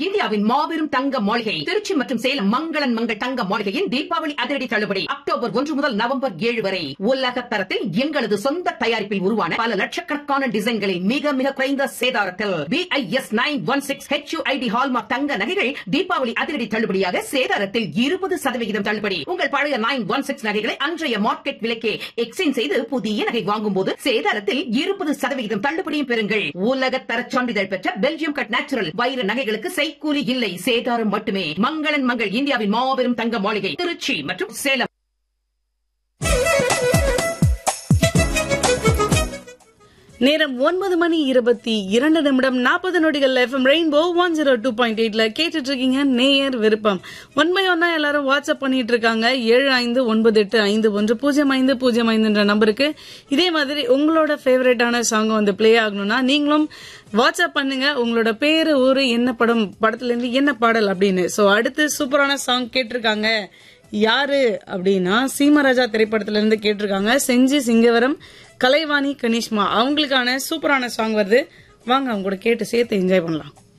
இந்தியாவின் மாபெரும் தங்க மாளிகை திருச்சி மற்றும் சேலம் மங்களன் மங்கள் தங்க மாளிகையின் தீபாவளி அதிரடி தள்ளுபடி அக்டோபர் ஒன்று முதல் நவம்பர் ஏழு வரை உலக தரத்தில் எங்களது சொந்த தயாரிப்பில் உருவான பல லட்சக்கணக்கான டிசைன்களை மிக மிக குறைந்த சேதாரத்தில் BIS nine one six HUID hallmark தங்க நகைகள் தீபாவளி அதிரடி தள்ளுபடியாக சேதாரத்தில் இருபது சதவிகிதம் தள்ளுபடி உங்கள் பழைய நைன் ஒன் சிக்ஸ் நகைகளை அன்றைய மார்க்கெட் விலைக்கே எக்ஸ்சேஞ்ச் செய்து புதிய நகை வாங்கும் போது சேதாரத்தில் இருபது சதவிகிதம் தள்ளுபடியும் பெறுங்கள் உலக தர சான்றிதழ் பெற்ற பெல்ஜியம் கட் நேச்சுரல் வைர நகைகளுக்கு செய்கூலி இல்லை சேதாரம் மட்டுமே மங்களன் மங்கள் இந்தியாவின் மாபெரும் தங்க மாளிகை திருச்சி மற்றும் சேலம் நேரம் ஒன்பது மணி இருபத்தி இரண்டு நிமிடம் நாற்பது நொடிகள் FM rainbow one zero two point எயிட்ல கேட்டுட்டு இருக்கீங்க நேயர் விருப்பம் ஒன் பை ஒன்னா எல்லாரும் வாட்ஸ்அப் பண்ணிட்டு இருக்காங்க ஏழு ஐந்து ஒன்பது எட்டு ஐந்து ஒன்று பூஜ்ஜியம் ஐந்து பூஜ்ஜியம் ஐந்துன்ற நம்பருக்கு இதே மாதிரி உங்களோட ஃபேவரட்டான சாங் வந்து ப்ளே ஆகணும்னா நீங்களும் வாட்ஸ்அப் பண்ணுங்க உங்களோட பேரு ஊரு என்ன படம் படத்துல இருந்து என்ன பாடல் அப்படின்னு சோ அடுத்து சூப்பரான சாங் கேட்டிருக்காங்க யாரு அப்படின்னா சீமராஜா திரைப்படத்துல இருந்து கேட்டிருக்காங்க செஞ்சி சிங்கவரம் கலைவாணி கனிஷ்மா அவங்களுக்கான சூப்பரான சாங் வருது வாங்க அவங்க கூட கேட்டு சேர்த்து என்ஜாய் பண்ணலாம்